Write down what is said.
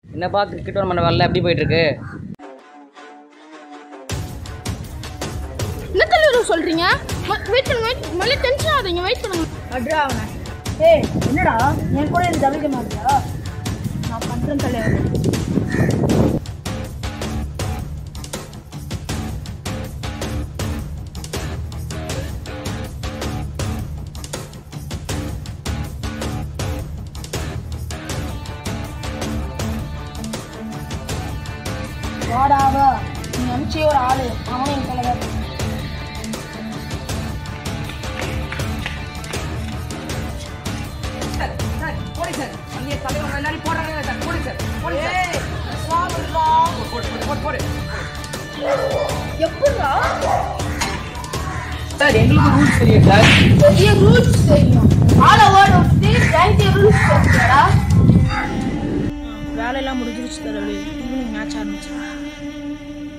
என்னப்பா cricket tournament வரல எப்படி போயிட்டு இருக்கு என்ன தலைவர் சொல்றீங்க வெயிட் பண்ணுங்க wait- முதல்ல டென்ஷன் ஆகாதீங்க வெயிட் பண்ணுங்க அட்ரா அவனை ஏய் என்னடா என் கூட இது தவிர்க்க மாட்டியா நான் பண்றேன் தலைவர் வாடாவா நீ அனுப்பிச்சே ஒரு ஆளு அவனும் என் தலைவர் எப்படா சார் எங்களுக்கு ரூல்ஸ் தெரியும் சார் பெரிய ரூல்ஸ் தெரியும் ஆல் ஓவர் வந்து டைம் ரூல்ஸ் தெரியுமாடா வேலையெல்லாம் முடிஞ்சிருச்சு தலைவலி ஈவினிங் மேட்ச் ஆரம்பிச்சிடலாம்